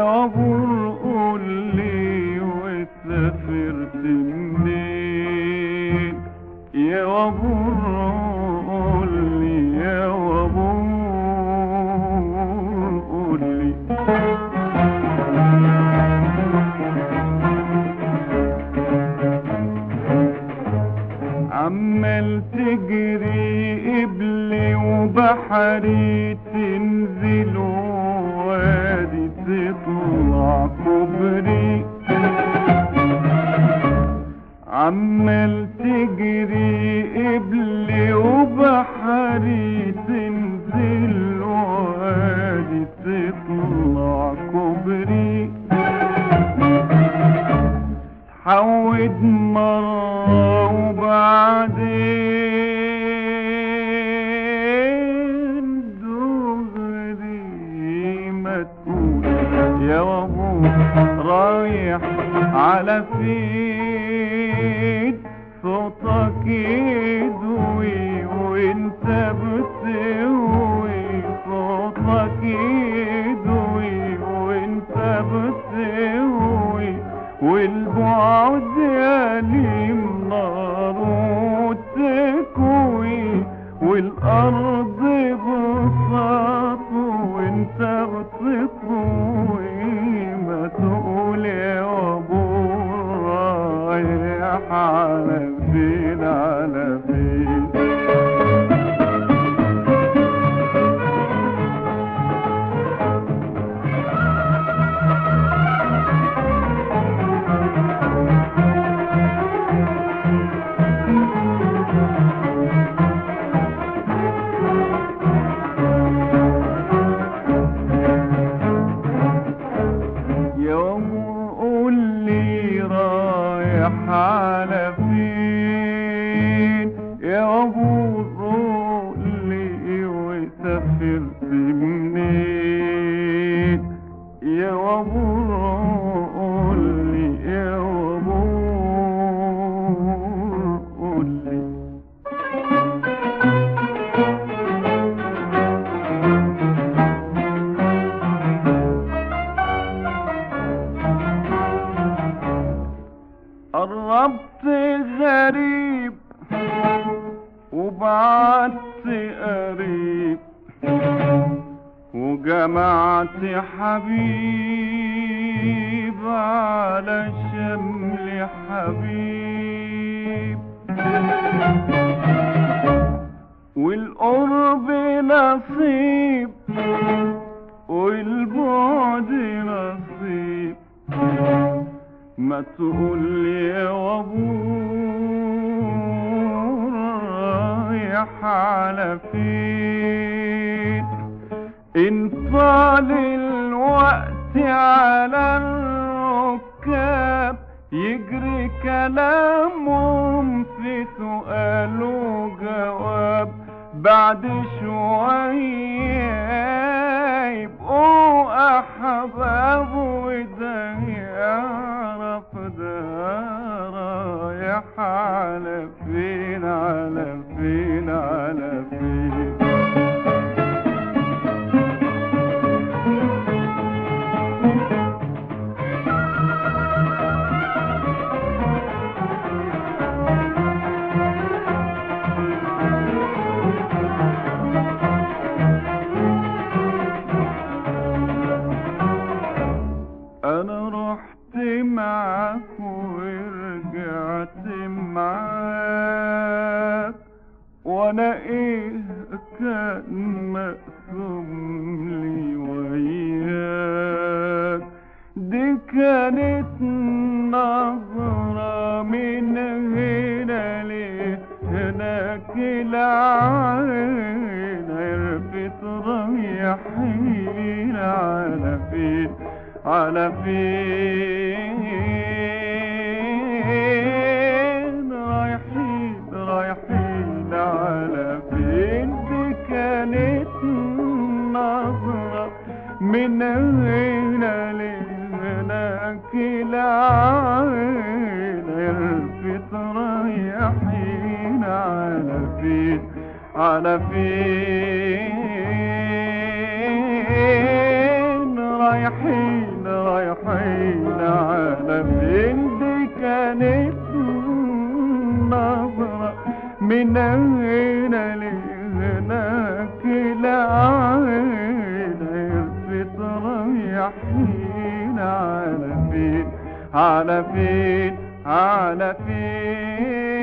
وابور قول لي وسافرت منين يا وابور قول لي يا وابور قول لي عمال تجري قبلي وبحري تنزل وادي تطلع كوبري عمال تجري قبلي وبحري تنزل وادي تطلع كوبري حود مرة وبعدين دغري ما تقول يا وابو رايح على فين صوتك يدوي وانت بتسوي صوتك يدوي وانت بتسوي والبعد يليم نار وتكوي والارض بساط وانت بتطوي ما تقول يا ابو رايح على فين على فين يوم قول لي رايح على فين يا ابو قول لي وسافرت منين يا ابو قول لي يا ابو قول لي قربت غريب وبعدت قريب وجمعت حبيب على شمل حبيب والقرب نصيب والبعد نصيب ما تقول لي يا وابور رايح على فين ان طال الوقت على الركاب يجري كلامهم في سؤال وجواب بعد شوية يبقوا أحباب وده يعرف ده رايح على فين على فين على فين انا رحت معاك ورجعت معاك وانا ايه كان مقسوم لي وياك دي كانت نظرة من هنا لهناك العين عرفت رايحين على فين على فين رايحين رايحين على فين دي كانت نظرة من هنا لهناك العين عرفت رايحين على فين على فين رايحين رايحين على فين دي كانت نظرة من هنا لهناك العين عرفت رايحين على فين على فين على فين